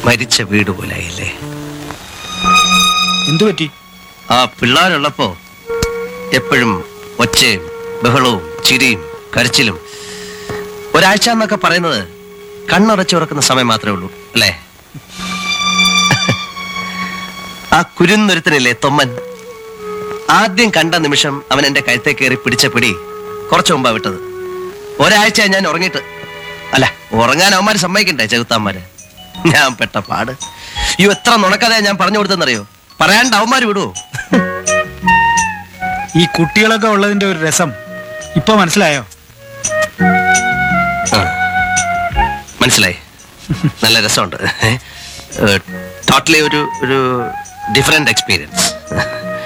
മരിച്ച വീട് പോലായില്ലേ എന്തു പറ്റി ആ പിള്ളേരുള്ളപ്പോ എപ്പോഴും ഒച്ചയും ബഹളവും ചിരിയും കരച്ചിലും ഒരാഴ്ച എന്നൊക്കെ പറയുന്നത് കണ്ണടച്ച് ഉറക്കുന്ന സമയം മാത്രമേ ഉള്ളൂ അല്ലേ ആ കുരുന്നൊരുത്തനില്ലേ തൊമ്മൻ ആദ്യം കണ്ട നിമിഷം അവൻ എന്റെ കഴുത്തെ കയറി പിടിച്ച പിടി കുറച്ചു മുമ്പാ വിട്ടത് ഒരാഴ്ച ഞാൻ ഉറങ്ങിയിട്ട് അല്ല ഉറങ്ങാൻ അവന്മാര് സമ്മതിക്കണ്ടേ ചെകുത്താന്മാര് ഞാൻ പെട്ട പാട് ഈ എത്ര നുണക്കഥയാ ഞാൻ പറഞ്ഞു കൊടുത്തെന്നറിയോ പറയാണ്ട് അവന്മാര് വിടുവോ ഈ കുട്ടികളൊക്കെ ഉള്ളതിന്റെ ഒരു രസം ഇപ്പൊ മനസ്സിലായോ ആ. മനസ്സിലായി നല്ല രസമുണ്ട് ടോട്ടലി ഒരു ഒരു ഡിഫറെന്റ് എക്സ്പീരിയൻസ്